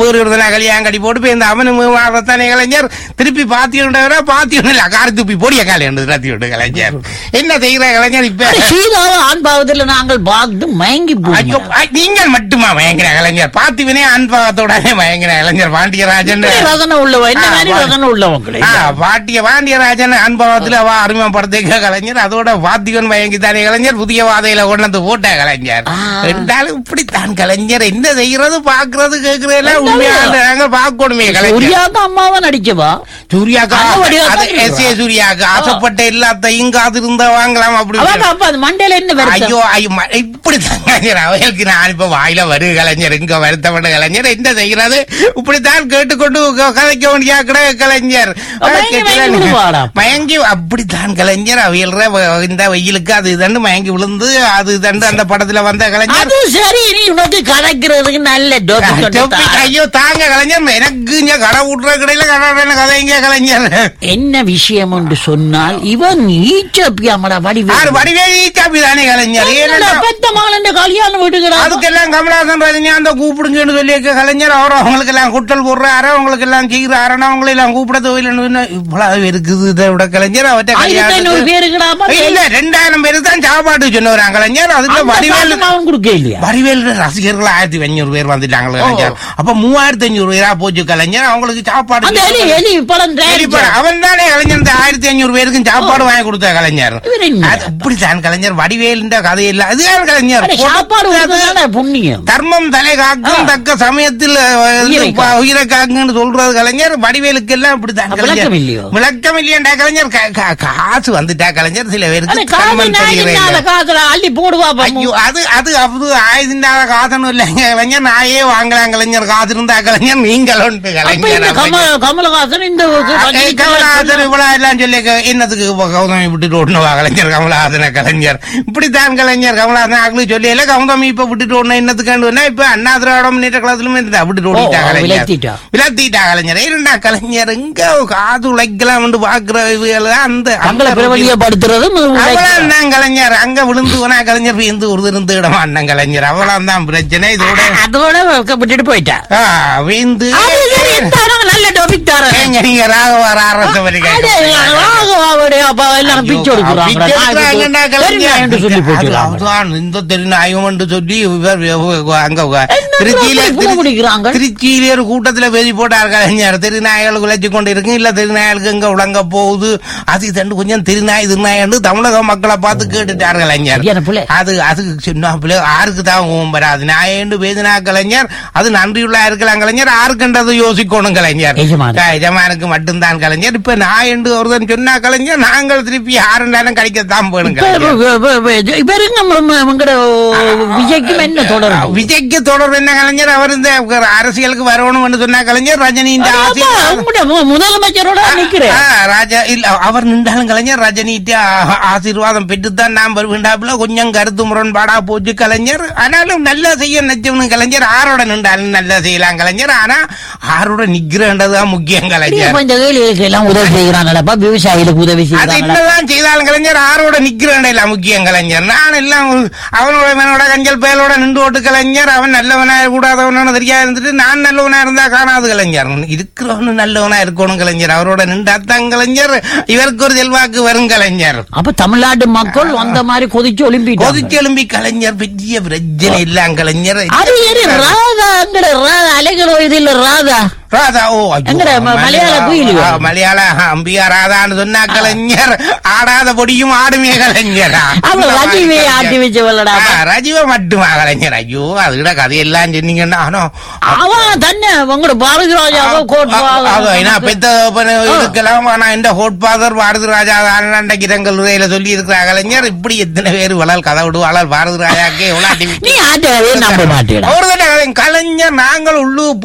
வேறு ஒரு தானே கல்யாணம் கட்டி போட்டு போய் இந்த அவனு தானே கலைஞர் திருப்பி பாத்தியோட பாத்தியோட இல்ல காரி துப்பி போடிய காலை ராத்தி விட்டு கலைஞர் என்ன செய்யற கலைஞர் இப்ப சீதாவை ஆண் பாவத்தில் நாங்கள் பார்த்து மயங்கி ஐயோ போய் ஐ, நீங்கள் மட்டுமா மயங்கிற கலைஞர் பாத்திவனே அன்பாவத்தோடனே மயங்கிற கலைஞர் பாண்டியராஜன் ரசனை உள்ளவ என்ன ஆ, மாதிரி வா- ரசனை உள்ளவங்களே ஆ, பாட்டிய பாண்டியராஜன் அனுபவத்துல அவ அறிமுகப்படுத்திக்க கலைஞர் அதோட வாத்திகன் மயங்கித்தானே கலைஞர் புதிய வாதையில கொண்டு வந்து போட்ட கலைஞர் ஆ. என்றாலும் இப்படித்தான் கலைஞர் என்ன செய்யறது பாக்குறது கேக்குறது எல்லாம் என்ன உண்மையான நாங்க பார்க்கணுமே கலைஞர் சூர்யாக்கு அம்மாவை நடிச்சவா சூர்யாக்கா அந்த வடிவா அது தான் எஸ் ஏ சூர்யாக்கு ஆசைப்பட்ட எல்லாத்தையும் காது இருந்தா வாங்கலாம் அப்படி அவங்க அப்பா அது மண்டையில என்ன வருத்தம் ஐயோ ஐயோ ம- இப்படித்தான் கலைஞர் அவைகளுக்கு நான் இப்ப வாயில வரு கலைஞர் இங்க வருத்தப்பட்ட கலைஞர் என்ன செய்யறது இப்படித்தான் கேட்டுக்கொண்டு க- கதைக்க வேண்டிய கிட கலைஞர் மயங்கி மயங்கி விழுவாடா. மயங்கி அப்படித்தான் கலைஞர் அவையல்ற வ- இந்த வெயிலுக்கு அது இதண்டு மயங்கி விழுந்து அது இதண்டு அந்த படத்துல வந்த கலைஞர் அது சரி நீ உனக்கு கதைக்கிறதுக்கு நல்ல topic ஒண்ணு topic, தா. ஐயோ தாங்க கலைஞர் எனக்கு இங்க கடை விட்டுற கடையில கடை கதைங்க கலைஞர் என்ன விஷயம் என்று சொன்னால் இவன் ஈச்சப்பியாமடா யாரு வடிவேல் வடிவேலி காப்பி தானே கலைஞர் என்னடா, ஏன்னா பெத்த மகள கல்யாணம் வீட்டுக்கிறான் அதுக்கெல்லாம் கமலாசன் ரஜினிகாந்த கூப்பிடுங்கன்னு சொல்லி கலைஞர் அவர் அவங்களுக்கு எல்லாம் குட்டல் போடுறாரு அவங்களுக்கு எல்லாம் செய்யறாருன்னா அவங்களை எல்லாம் கூப்பிட தொழில் இவ்வளவு இருக்குது இதை விட கலைஞர் அவர்கிட்ட ஆயிரத்தி ஐநூறு கல்யாணத்துக்கு- பேருக்குடாமா இல்ல ரெண்டாயிரம் பேரு தான் சாப்பாடு சொன்னவரான் கலைஞர் அதுல வடிவேல் அவன் கொடுக்க இல்லையா வடிவேல் ரசிகர்கள் ஆயிரத்தி ஐநூறு பேர் வந்துட்டாங்க கலைஞர் அப்ப மூவாயிரத்தி ஐநூறு பேரா போச்சு கலைஞர் அவங்களுக்கு சாப்பாடு அந்த எலி எலி படம் தயாரிச்சான். அவன் தானே கலைஞர் இந்த ஆயிரத்தி ஐநூறு பேருக்கும் சாப்பாடு வாங்கி கொடுத்த கலைஞர் இவர் என்ன? அது இப்படித்தான் கலைஞர் வடிவேல் கதையில்ல அதுதான் கலைஞர் அட, சாப்பாடு கொடுத்ததானே புண்ணியம் தர்மம் தலை காக்கும் தக்க சமயத்தில் அஹ், இது உயிரை ப- உயிரை காக்குன்னு சொல்றது கலைஞர் வடிவேலுக்கு எல்லாம் இப்படித்தான் அப்ப கலைஞர் விளக்கம் இல்லையோ? விளக்கம் இல்லையாண்டா கலைஞர் கா- கா- காசு வந்துட்டா கலைஞர் சில அட, பேருக்கு காது கண்மண் தெரியறே நாயினால இல்ல. காதுல அள்ளி போடுவா பாப்போம். ஐயோ அது அது அது ஆயுதிண்டாத காசனும் இல்லைங்க கலைஞர் நாயே வாங்கலாம் கலைஞர் காசு இருந்தா கலைஞர் நீங்கள் உண்டு அப்ப இந்த கலைஞர் கம- கமலஹாசன் இந்த அஹ் கமலஹாசன் இவ்வளவு எல்லாம் சொல்லி க- என்னத்துக்கு இப்ப கௌதமி விட்டுட்டு ஓடணுவா கலைஞர் கமலஹாசன கலைஞர் இப்படித்தான் கலைஞர் கமலஹாசன் ஆக்களு சொல்லி எல்லாம் கௌதமி இப்ப விட்டுட்டு ஓடணும் என்னத்துக்காண்டு இப்ப அண்ணா திராவிட முன்னேற்ற கழகத்திலுமே இருந்தா விட்டுட்டு ஓடிட்டா ஓ, கலைஞர் விலத்திட்டா. விலத்திட்டா கலைஞர் இரண்டா கலைஞர் எங்க காது உழைக்கலாம் வந்து பாக்குற இவங்க அந்த தங்களை அந்த பிரபலியப்படுத்துறது அவளாம் தான் கலைஞர் அங்க விழுந்து போனா கலைஞர் விழுந்து ஒரு இருந்து இடமா அண்ணன் கலைஞர் அவளாம் தான் பிரச்சனை இதோட அதோட விட்டுட்டு போயிட்டா ஆ, விழுந்து அது சரி, தாராங்க, நல்ல டாபிக் தரேன் ஏங்க நீங்க ராகவா ராரசபரி அடே, ராகவாவுடைய அப்பா எல்லாரும் பிச்சை எடுக்கிறாங்க. தெரியுமா என்று சொல்லி போட்டுறாங்க. இந்த தெருநாயகம் என்று சொல்லி இவர் அங்க என்ன திருச்சியில அப்படி பூ பிடிக்கிறாங்க? திருச்சியிலே ஒரு கூட்டத்துல பேசி போட்டார் கலைஞர் திருநாயகள் உழைச்சு கொண்டு இருக்கு இல்ல திருநாயலுக்கு எங்க உலங்க போகுது அது இதண்டு கொஞ்சம் திருநாய் திருநாயன்னு தமிழக மக்களை பார்த்து கேட்டுட்டார் கலைஞர் ஐயா, புள்ள. அது அது சின்ன பிள்ளை ஆருக்கு தான் கோவம் வராது நாயேண்டு பேசினா கலைஞர் அது நன்றியுள்ளா இருக்கலாம் கலைஞர் ஆருக்குன்றது யோசிக்கணும் கலைஞர் எஜமானன். எஜமானுக்கு மட்டும்தான் கலைஞர் இப்ப நாயண்டு ஒருத்தன் சொன்னா கலைஞர் நாங்கள் திருப்பி யாருண்டாலும் கிடைக்கத்தான் போகணும் இப்ப- கலைஞர் இப்ப- இப்ப- இப்ப- இப்ப இருங்க, நம்ம- நம்ம- நம்மங்கட விஜய்க்கும் என்ன தொடரும் விஜய்க்கு தொடர்பு என்ன கலைஞர் அவர் இந்த அரசியலுக்கு வரணும்னு சொன்னா கலைஞர் ரஜினியின் அப்பா, ஆசை உங்களுடைய மு- முதலமைச்சரோட நிக்கிறேன் ஆ, ராஜா இல்ல அவர் நின்றாலும் கலைஞர் ரஜினிட்ட ஆ- ஆசீர்வாதம் பெற்றுத்தான் நாம் வருகின்றாப்புல கொஞ்சம் கருத்து முரண்பாடா போச்சு கலைஞர் ஆனாலும் நல்லா செய்ய நினைச்சவனு கலைஞர் ஆரோட நின்றாலும் நல்லா செய்யலாம் கலைஞர் ஆனா ஆரோட நிக்கிறன்றதுதான் முக்கியம் கலைஞர் இப்ப இந்த ஏழைகளுக்கு எல்லாம் உதவி செய்யறாங்களப்பா விவசாயிகளுக்கு உதவி அது செய்யறாங்களா என்னதான் செய்தாலும் கலைஞர் ஆரோட நிக்கிறேன் எல்லாம் முக்கியம் கலைஞர் நான் எல்லாம் அவனோட இவனோட கஞ்சல் பயலோட நின்று ஓட்டு கலைஞர் அவன் நல்லவனா கூடாதவனு தெரியா இருந்துட்டு நான் நல்லவனா இருந்தா காணாது கலைஞர் இருக்கிறவனு நல்லவனா இருக்கணும் கலைஞர் அவரோட நின்றாத்தான் கலைஞர் இவருக்கு ஒரு செல்வாக்கு வரும் கலைஞர் அப்ப தமிழ்நாட்டு மக்கள் அந்த மாதிரி கொதிச்சு ஒலிம்பிட்டு கொதிச்செலும்பி கலைஞர் பெரிய பிரச்சனை இல்லாம் கலைஞர் அது ஏறி ராதா அங்கட ராதா அலைகள் இதுல ராதா ராதா ஓ ஐயோ, எங்கட ம- மலையாள குயிலு? ஆ, மலையாள அம்பியா ராதான்னு சொன்னா கலைஞர் ஆடாத பொடியும் ஆடுமே கலைஞர் அவ ரஜினியை ஆட்டி வச்சவளடா ஆ, ரஜிவ மட்டுமா கலைஞர் ஐயோ அதுகிட்ட கதையெல்லாம் சொன்னீங்கன்னா ஆனா அவன் தன்னை உங்களோட பாரதி ராஜாவோ கோட் ஏன்னா பெத்த அப்பன இதுக்கெல்லாம் ஆனா இந்த ஹோட் ஃபாதர் பாரதி ராஜா தான் கிரங்கல் உரையில சொல்லி இருக்கிற கலைஞர் இப்படி எத்தனை பேர் வளர் கதை விடுவாளர் பாரதி ராஜாக்கே எவ்வளவு நீ ஆட்டவே நம்ப மாட்டேடா அவர் கலைஞர் நாங்கள் உள்ளூர்